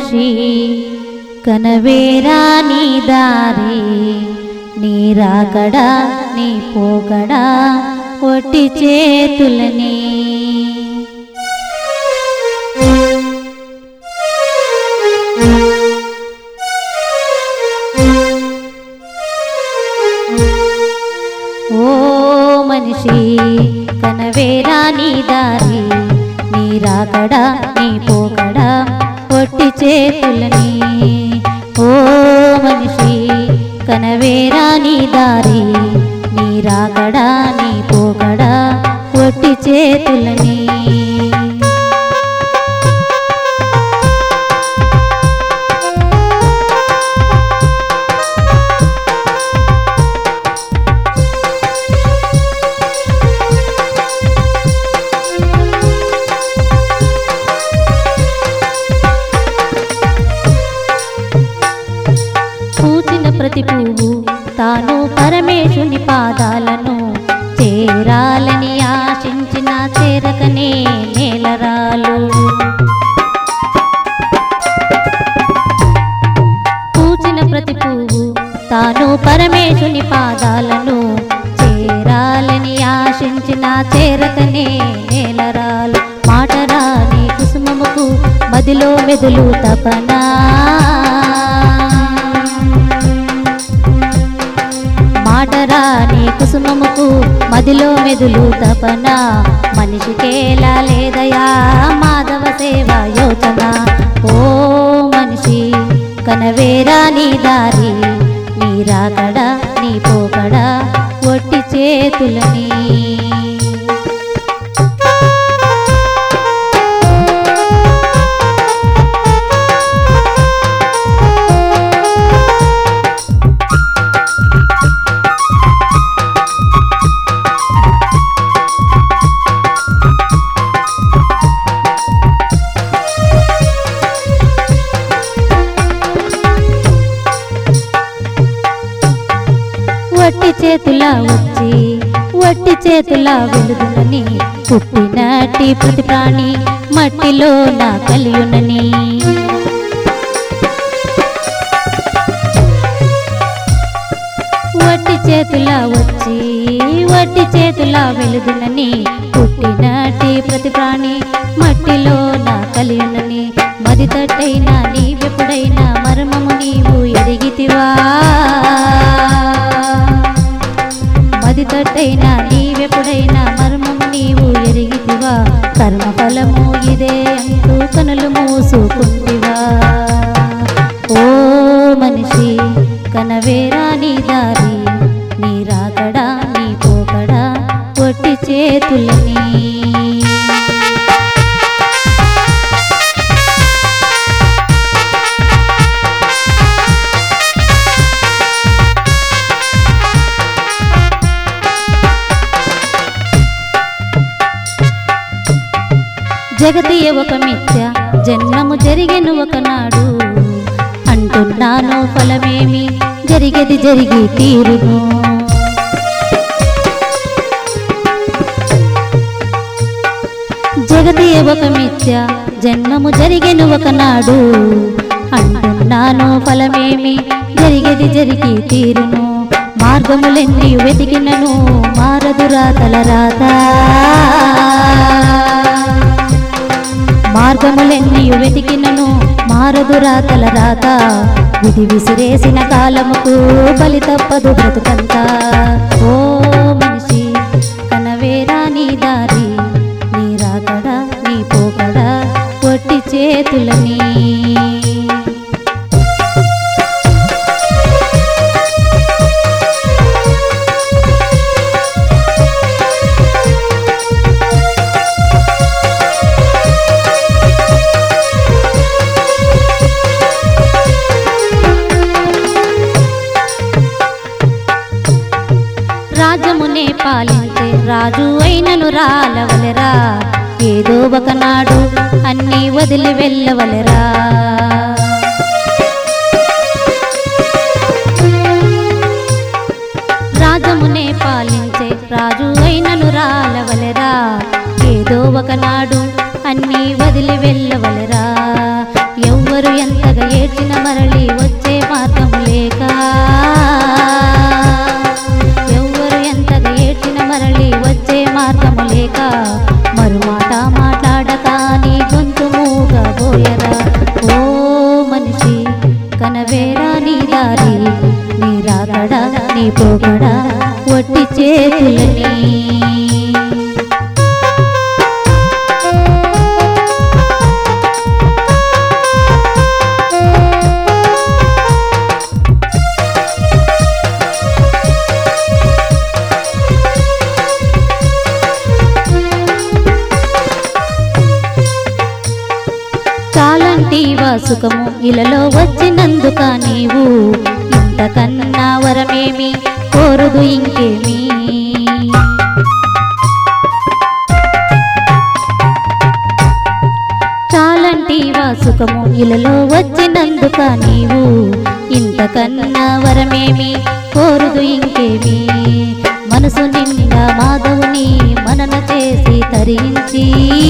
మనిషి కనవేరా నీ దారి నీ రాకడా నీ పోకడా ఒట్టి చేతులని ఓ మనిషి కనవేరా నీ దారి నీ రాకడా నీ పోకడా ఒట్టి చేతులని ఓ మనిషి కనవేరా నీ దారి నీ రాకడా నీ పోకడా ఒట్టి చేతులని పూచిన ప్రతి పువ్వు తాను పరమేశుని పాదాలను చేరాలని ఆశించిన చేరకనే నేలరాలు పూచిన ప్రతి పువ్వు తాను పరమేశుని పాదాలను చేరాలని ఆశించిన చేరకనే నేలరాలు మాటరాని కుసుమముకు మదిలో మెదులు తపనా మాటరాని కుసుమముకు మదిలో మెదులు తపన మనిషికేలా లేదయా మాధవ సేవ యోచన ఓ మనిషి కనవేరా నీ దారి నీ రాకడా నీ పోకడా ఒట్టి చేతులని వట్టి చేతులా వచ్చి వట్టి చేతులా వెలుగునని పుట్టినట్టి ప్రతి ప్రాణి మట్టిలో నా కలియునని వట్టి చేతులా వచ్చి వట్టి చేతులా వెలుగునని పుట్టినట్టి ప్రతి ప్రాణి మట్టిలో నా కలియునని మది తట్టైనా నీవెప్పుడైనా మర్మము నీవు ఎరిగితివా మది తట్టైనా నీవెప్పుడైనా మర్మము నీవు ఎరిగితివా కర్మఫలము ఇదే అంటూ కనులు మూసుకుంటివా ఓ మనిషి కనవేరా నీ దారి నీ రాకడా నీ పోకడా ఒట్టి చేతులని జగతియ ఒక మిథ్య జన్మము జరిగెను ఒకనాడు అంటున్నాను ఫలమేమి జరిగేది జరిగి తీరును జగతియ ఒక మిథ్య జన్మము జరిగెను ఒకనాడు అంటున్నాను ఫలమేమి జరిగేది జరిగి తీరును మార్గములెన్ని వెతికినను మారదురా తలరాత మార్గములెన్ని వెతికినను మారదురా తలరాత విధి విసిరేసిన కాలముకు బలి తప్పదు బ్రతుకంతా ఓ మనిషి కనవేరా నీ దారి నీ రాకడా నీ పోకడా ఒట్టి చేతులని రాజ్యమునే పాలించే రాజు అయినను రాలవలెరా ఏదో ఒకనాడు అన్నీ వదిలి వెళ్ళవలెరా రాజమునే పాలించే రాజు అయినను రాలవలెరా ఏదో ఒకనాడు అన్నీ వదిలి వెళ్ళవలెరా ఎవ్వరు ఎవ్వరు ఎంతగా ఏడ్చిన మరలి వచ్చే మార్గం లేక ఎవ్వరు ఎంతగా ఏడ్చిన మరలి వచ్చే మార్గము లేక మరుమాట మాట్లాడక నీ గొంతు మూగబోయరా ఓ మనిషి కనవేరా నీ దారి నీ రాగడా నీ పోగడా ఒట్టి చేతులని చాలంటి వాసుకము ఇలలో వచ్చినందుక నీవు ఇంతకన్నా వరమేమి కోరుదు ఇంకేమి చాలంటి వాసుకము ఇలలో వచ్చినందుక నీవు ఇంతకన్నా వరమేమి కోరుదు ఇంకేమి మనసు నిండా మాధవుని మనన చేసి తరించి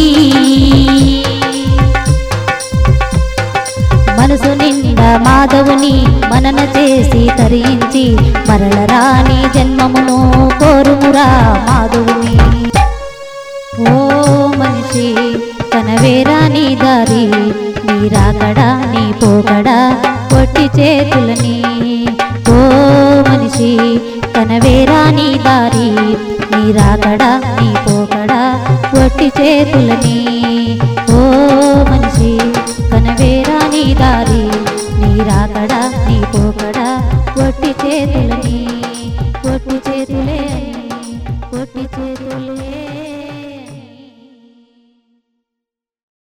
మనసు నిండా మాధవుని మనన చేసి తరించి మరల రాని జన్మమును కోరుమురా మాధవుని ఓ మనిషి కనవేరా నీ దారి నీ రాకడా నీ పోకడా కొట్టి చేతులని ఓ మనిషి కనవేరా నీ దారి నీ రాకడా నీ పోకడా కొట్టి చేతులని ఓ మనిషి కనవేరా నీ దారి నీ రాకడా నీ పోకడా కొట్టి చేతులని